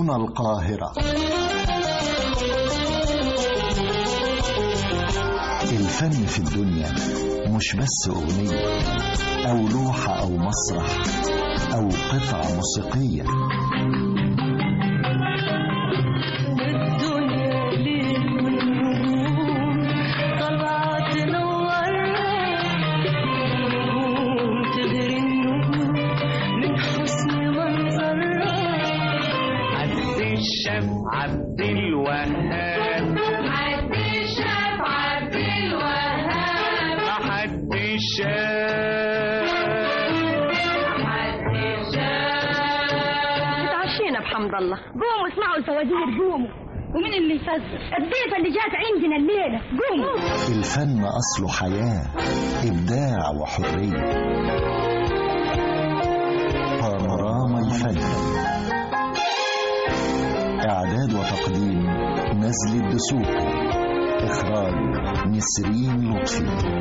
هنا القاهرة الفن في الدنيا مش بس أغنية أو لوحة أو مسرح أو قطعة موسيقية والدنيا ليل والنجوم طالعة تنورنا نجوم تغري النجوم من حسن منظرها عبد الشاف عبد الوهاب عبد الشاف عبد الوهاب حد الشاف عبد الشاف اتعشينا بحمد الله قوموا اسمعوا الفوازير قوموا ومين اللي يفزر الضيفة اللي جات عندنا الليلة قوموا الفن أصله حياة إبداع وحرية بانوراما الفن إعداد وتقديم نزل الدسوقي إخراج نسرين لطفي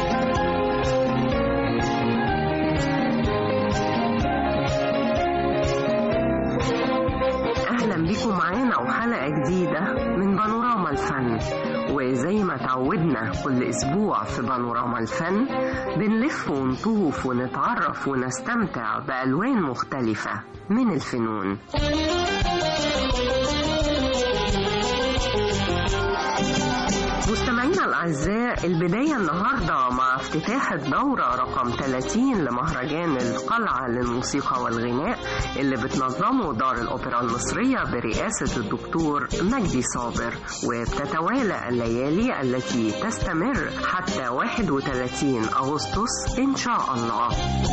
اهلا بيكم معانا وحلقه جديده من بانوراما الفن وزي ما تعودنا كل اسبوع في بانوراما الفن بنلف ونطوف ونتعرف ونستمتع بالوان مختلفه من الفنون مستمعينا الأعزاء البداية النهاردة مع افتتاح الدورة رقم 30 لمهرجان القلعة للموسيقى والغناء اللي بتنظمه دار الأوبرا المصرية برئاسة الدكتور مجدي صابر وبتتوالى الليالي التي تستمر حتى 31 أغسطس إن شاء الله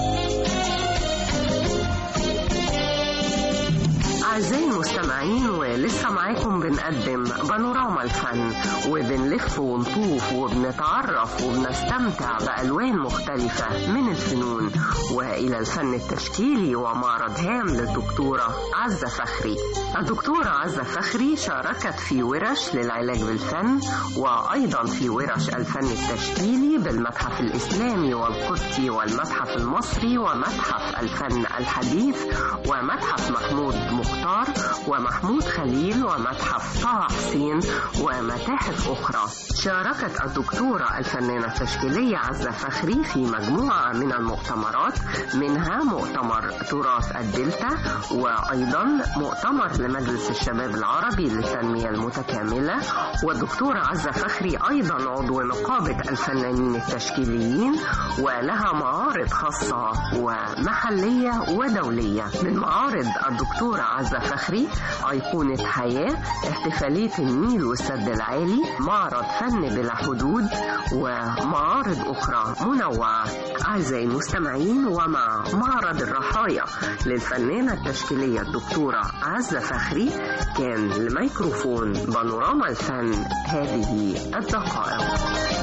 أعزائي المستمعين ولسه معاكم بنقدم بانوراما الفن وبنلف ونطوف وبنتعرف وبنستمتع بألوان مختلفة من الفنون وإلى الفن التشكيلي ومعرض هام للدكتورة عزة فخري الدكتورة عزة فخري شاركت في ورش للعلاج بالفن وأيضا في ورش الفن التشكيلي بالمتحف الإسلامي والقبطي والمتحف المصري ومتحف الفن الحديث ومتحف محمود مختار ومحمود خليل ومتحف طه حسين ومتاحف أخرى شاركت الدكتورة الفنانة التشكيلية عزة فخري في مجموعة من المؤتمرات منها مؤتمر تراث الدلتا وأيضا مؤتمر لمجلس الشباب العربي للتنمية المتكاملة والدكتورة عزة فخري أيضا عضو نقابة الفنانين التشكيليين ولها معارض خاصة ومحلية ودولية من معارض الدكتورة عزة فخري أيقونة حياة احتفالية النيل والسد العالي معرض فن بلا حدود ومعارض أخرى منوعة أعزائي المستمعين ومع معرض الرحايا للفنانة التشكيلية الدكتورة عزة فخري كان لميكروفون بانوراما الفن هذه الدقائق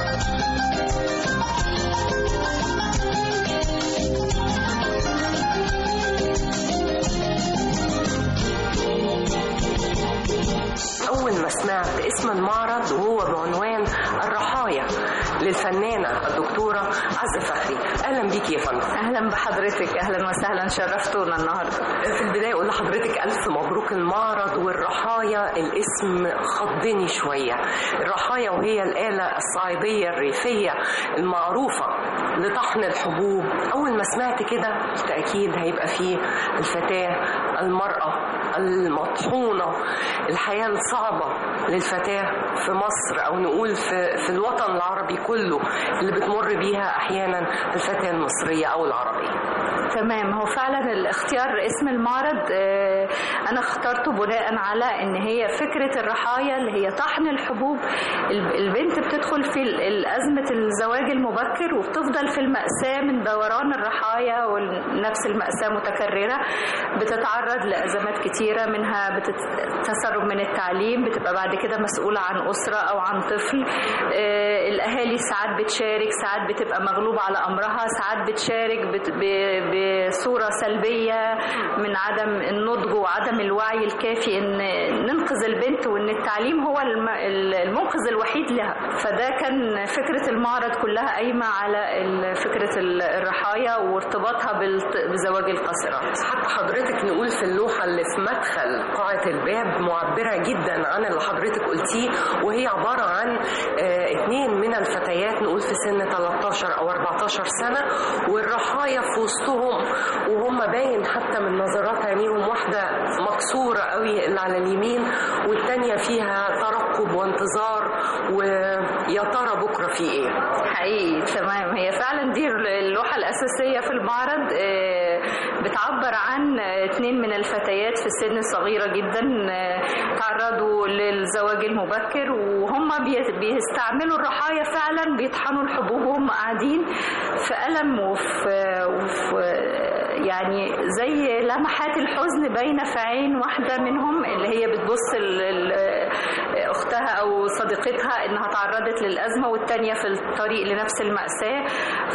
أول ما سمعت اسم المعرض وهو بعنوان الرحايا للفنانة الدكتورة عزة فخري أهلا بيك يا فندم اهلا بحضرتك اهلا وسهلا شرفتونا النهارده في البداية أقول لحضرتك ألف مبروك المعرض والرحايا الاسم خضني شوية الرحايا وهي الآلة الصعيدية الريفية المعروفة لطحن الحبوب أول ما سمعت كده قلت أكيد هيبقى فيه الفتاة المرأة المطحونة الحياة الصعبة للفتاة في مصر أو نقول في, في الوطن العربي كله اللي بتمر بيها أحيانا الفتاة المصرية أو العربية تمام هو فعلا الاختيار اسم المعرض آه، انا اخترته بناء على ان هي فكره الرحايا اللي هي طحن الحبوب ال- البنت بتدخل في ال- ال- ازمه الزواج المبكر وبتفضل في الماساه من دوران الرحايا ونفس الماساه متكرره بتتعرض لازمات كتيره منها بتت- تسرب من التعليم بتبقى بعد كده مسؤوله عن اسره او عن طفل آه، الاهالي ساعات بتشارك ساعات بتبقى مغلوبه على امرها ساعات بتشارك بت- ب- بصوره سلبيه من عدم النضج وعدم عدم الوعي الكافي ان ننقذ البنت وان التعليم هو الم- المنقذ الوحيد لها فده كان فكره المعرض كلها قايمه على ال- فكره ال- الرحايا وارتباطها بالت- بزواج القاصرات حتى حضرتك نقول في اللوحة اللي في مدخل قاعة الباب معبرة جدا عن اللي حضرتك قلتيه وهي عبارة عن آه، اتنين من الفتيات نقول في سن 13 أو 14 سنة والرحايا في وسطهم وهم باين حتى من نظرات عينيهم واحدة مكسورة قوي اللي على اليمين والتانية فيها ترقب وانتظار ويا ترى بكرة في ايه حقيقي تمام هي فعلا دي اللوحة الأساسية في المعرض آه، بتعبر عن آه، اتنين من الفتيات في سن صغيرة جدا آه، تعرضوا للزواج المبكر وهم بي- بيستعملوا الرحايا فعلا بيطحنوا الحبوب وهم قاعدين في ألم وفي, وفي يعني زي لمحات الحزن باينة في عين واحدة منهم اللي هي بتبص ال- ال- أختها أو صديقتها إنها تعرضت للأزمة والتانية في الطريق لنفس المأساة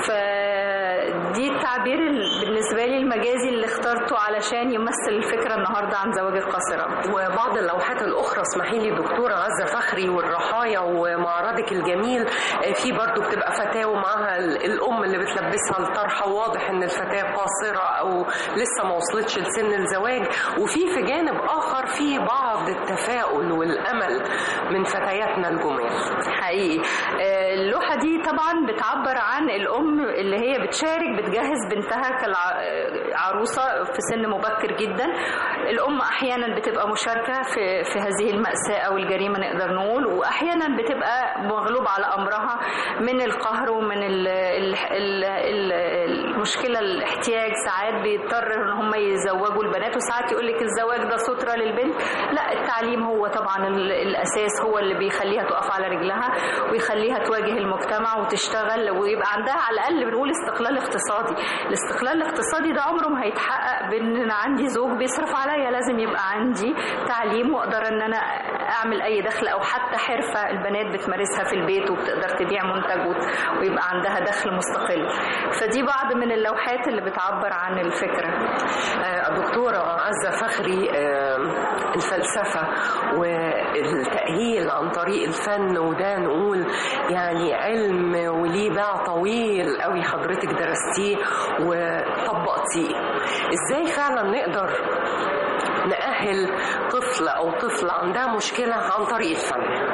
فدي التعبير ال- بالنسبة لي المجازي اللي اخترته علشان يمثل الفكرة النهاردة عن زواج القاصرات وبعض اللوحات الأخرى اسمحي لي دكتورة عزة فخري والرحايا ومعرضك الجميل آه، في برضو بتبقى فتاة ومعها ال- الأم اللي بتلبسها الطرحة واضح إن الفتاة قاصرة أو لسه ما وصلتش لسن الزواج وفي في جانب آخر في بعض التفاؤل والأمل من فتياتنا الجمال حقيقي آه، اللوحة دي طبعا بتعبر عن الأم اللي هي بتشارك بتجهز بنتها كعروسة في سن مبكر جدا الأم أحيانا بتبقى مشاركة في, في هذه المأساة أو الجريمة نقدر نقول وأحيانا بتبقى مغلوب على أمرها من القهر ومن ال ال ال ال المشكلة الاحتياج ساعات بيضطر ان هم يزوجوا البنات وساعات يقول لك الزواج ده سترة للبنت لا التعليم هو طبعا ال- الاساس هو اللي بيخليها تقف على رجلها ويخليها تواجه المجتمع وتشتغل ويبقى عندها على الاقل بنقول استقلال اقتصادي الاستقلال الاقتصادي ده عمره ما هيتحقق بان انا عندي زوج بيصرف عليا لازم يبقى عندي تعليم واقدر ان انا اعمل اي دخل او حتى حرفه البنات بتمارسها في البيت وبتقدر تبيع منتج وت- ويبقى عندها دخل مستقل فدي بعض من اللوحات اللي بتعبر عن الفكره آه، الدكتورة عزة فخري آه، الفلسفة والتأهيل عن طريق الفن وده نقول يعني علم وليه باع طويل قوي حضرتك درستيه وطبقتيه ازاي فعلا نقدر نأهل طفل أو طفلة عندها مشكلة عن طريق الفن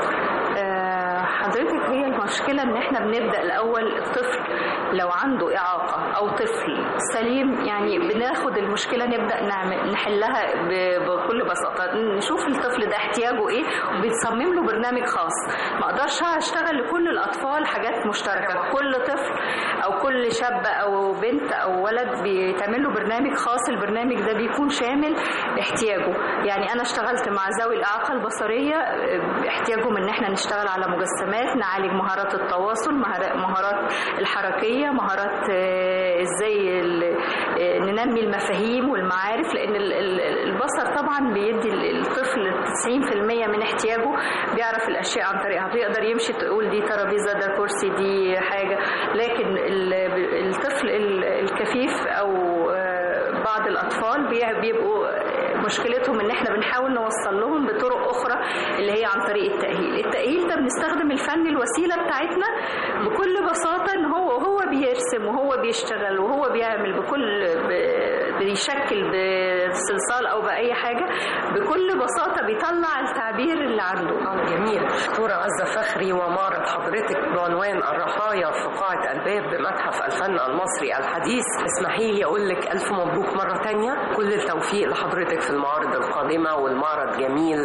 آه، حضرتك هي المشكلة ان احنا بنبدأ الاول الطفل لو عنده اعاقة او طفل سليم يعني بناخد المشكلة نبدأ نعمل نحلها ب- بكل بساطة نشوف الطفل ده احتياجه ايه وبنصمم له برنامج خاص ما اقدرش اشتغل لكل الاطفال حاجات مشتركة كل طفل او كل شاب او بنت او ولد بيتعمل له برنامج خاص البرنامج ده بيكون شامل احتياجه يعني انا اشتغلت مع ذوي الاعاقه البصريه اه، احتياجهم ان احنا نشتغل على مجسمات نعالج مهارات التواصل مهار- مهارات الحركيه مهارات اه، ازاي ال- اه، ننمي المفاهيم والمعارف لان ال- ال- البصر طبعا بيدي ال- الطفل 90% من احتياجه بيعرف الاشياء عن طريقها بيقدر يمشي تقول دي ترابيزه ده كرسي دي حاجه لكن ال- الطفل ال- الكفيف او آه، بعض الاطفال بي- بيبقوا مشكلتهم ان احنا بنحاول نوصل لهم بطرق اخرى اللي هي عن طريق التاهيل التاهيل ده بنستخدم الفن الوسيله بتاعتنا بكل بساطه ان هو وهو بيرسم وهو بيشتغل وهو بيعمل بكل ب- بيشكل بصلصال او باي حاجه بكل بساطه بيطلع التعبير اللي عنده آه، جميل دكتورة عزة فخري ومعرض حضرتك بعنوان الرحايا في قاعة الباب بمتحف الفن المصري الحديث اسمحي لي أقول لك ألف مبروك مرة تانية كل التوفيق لحضرتك في المعارض القادمة والمعرض جميل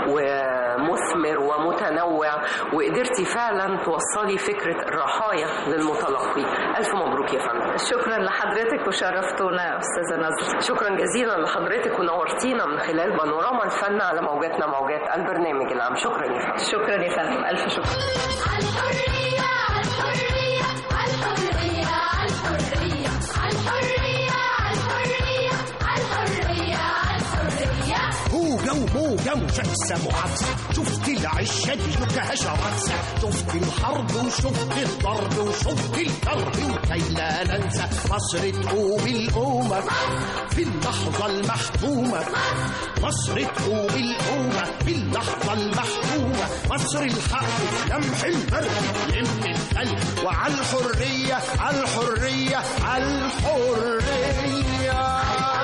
ومثمر ومتنوع وقدرتي فعلا توصلي فكرة الرحايا للمتلقي ألف مبروك يا فندم شكرا لحضرتك وشرفتونا استاذه نظر شكرا جزيلا لحضرتك ونورتينا من خلال بانوراما الفن على موجاتنا موجات البرنامج العام شكرا يا فندم شكرا يا فندم الف شكر الحرية الحرية الحرية الحرية الحرية الحرية الحرية الحرية هوجة وموجة وشمسة معاكسة شفت العشة دي نكهشة رقصة شفت الحرب وشفت الضرب وشفت الكرب وكي لا ننسى مصر تقوم الأمة في اللحظة المحكومة مصر تقوم الأمة في اللحظة المحكومة مصر الحق لمح البرد يم الثلج وعلى الحرية على الحرية على الحرية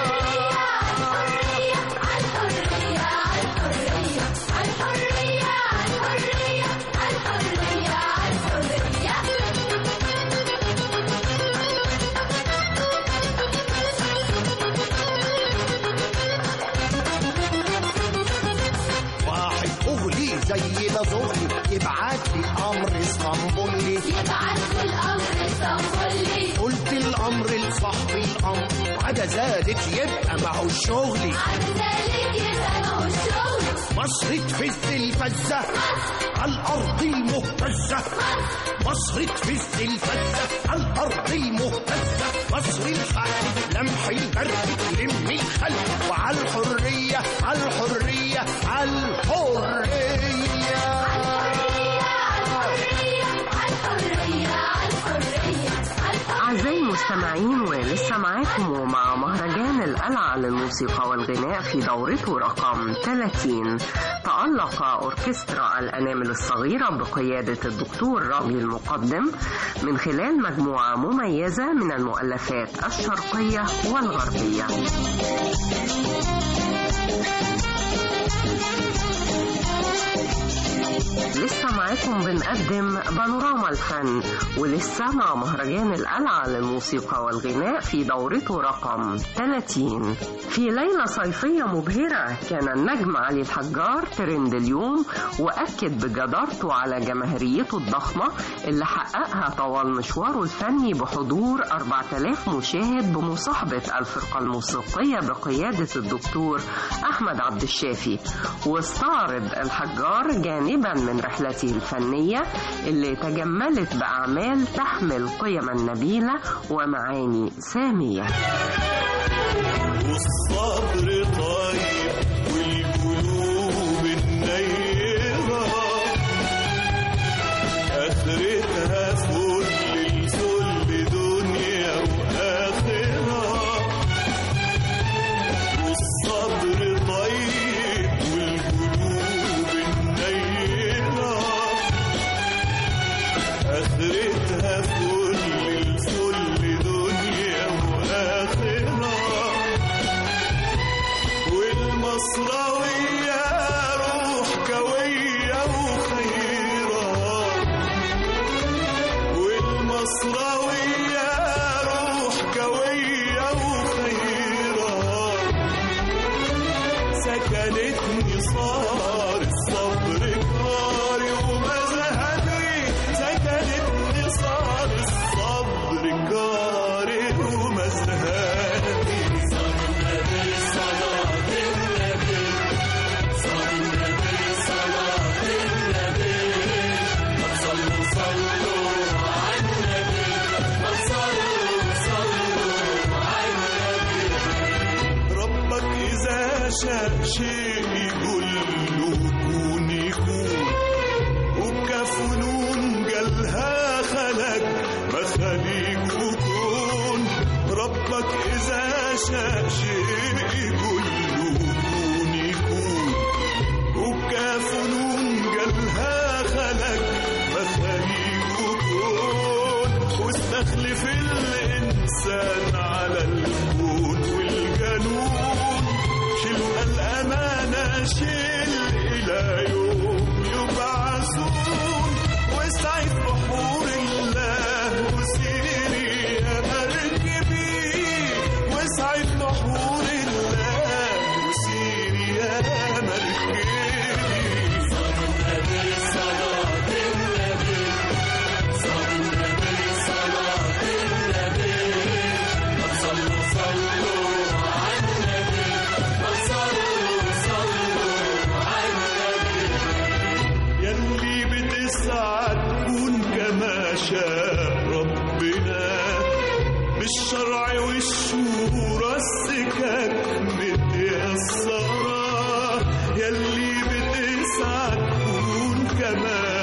واحد أغلي زي ما زغلي يبعت لي أمر اسطنبولي يبعت الأمر اسطنبولي قلت الأمر لصاحب الأمر وعدا ذلك يبقى معه شغلي عن ذلك يبقى معه الشغل مصر تفز الفزة على الأرض المهتزة مصر تفز الفزة على الأرض المهتزة مصر الحق لمح البرد تلم الخلق وعلى الحرية على الحرية على الحرية أعزائي المستمعين ولسه معاكم ومع مهرجان القلعة للموسيقى والغناء في دورته رقم 30 تألق أوركسترا الأنامل الصغيرة بقيادة الدكتور رامي المقدم من خلال مجموعة مميزة من المؤلفات الشرقية والغربية لسه معاكم بنقدم بانوراما الفن ولسه مع مهرجان القلعة للموسيقى والغناء في دورته رقم 30 في ليلة صيفية مبهرة كان النجم علي الحجار ترند اليوم وأكد بجدارته على جماهيريته الضخمة اللي حققها طوال مشواره الفني بحضور 4000 مشاهد بمصاحبة الفرقة الموسيقية بقيادة الدكتور أحمد عبد الشافي واستعرض الحجار جانبا من رحلته الفنية اللي تجملت بأعمال تحمل قيما نبيلة ومعاني سامية والصبر طيب والقلوب النيرة آخرتها فل الفل دنيا وآخرة والصبر طيب والقلوب النيرة آخرتها فل الفل دنيا وآخرة والمصراوية روح قوية وخيرة والمصراوية روح قوية وخيرة سكنتني صار الصبر كاري ومزهدي سكنتني صار الصبر كاري ومزهدي ربك إذا شاء شيء يقول له كون يكون وكفنون قالها خلق مخاليق وكون ربك إذا شاء شيء يقول له كون يكون وكفنون قالها خلق مخاليق وكون واستخلف الإنسان على الكون والجنون شيل الأمانة شيل إلى يوم يبعثون واسعي في بحور الله وسيري يا مركبي واسعي في بحور الله وسيري يا مركبي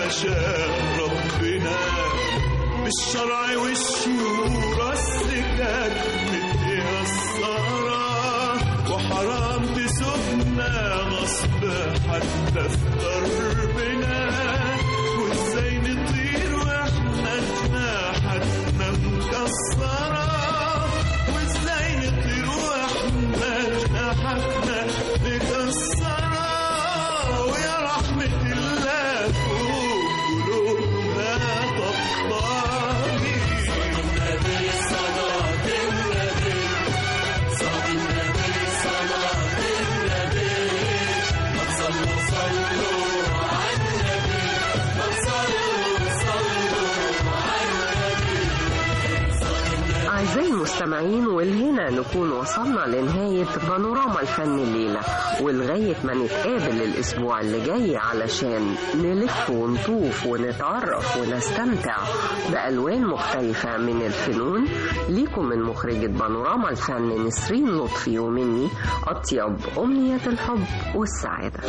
عشان ربنا بالشرع والشورى السكات متيسرة وحرام تسوقنا غصب حتى في دربنا وازاي نطير واحنا جناحاتنا مكسرة وازاي نطير واحنا جناحاتنا مكسرة ويا رحمة الله فوق قلوبنا طبطاني النبي صلاة النبي صلاة النبي صلاة النبي ما تصلوا صلوا على النبي ما تصلوا صلوا على النبي أعزائي المستمعين والهنا نكون وصلنا لنهاية بانوراما الفن الليلة ولغاية ما نتقابل الأسبوع اللي جاي علشان نلف ونطوف ونتعرف ونستمتع بألوان مختلفة من الفنون ليكم من مخرجة بانوراما الفن نسرين لطفي ومني أطيب أمنية الحب والسعادة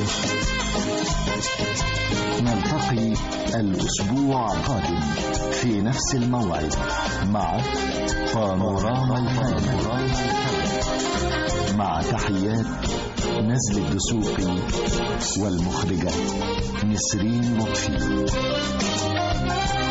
نلتقي الأسبوع القادم في نفس الموعد مع بانوراما الفن مع تحيات نزل الدسوقي والمخرجة نسرين لطفي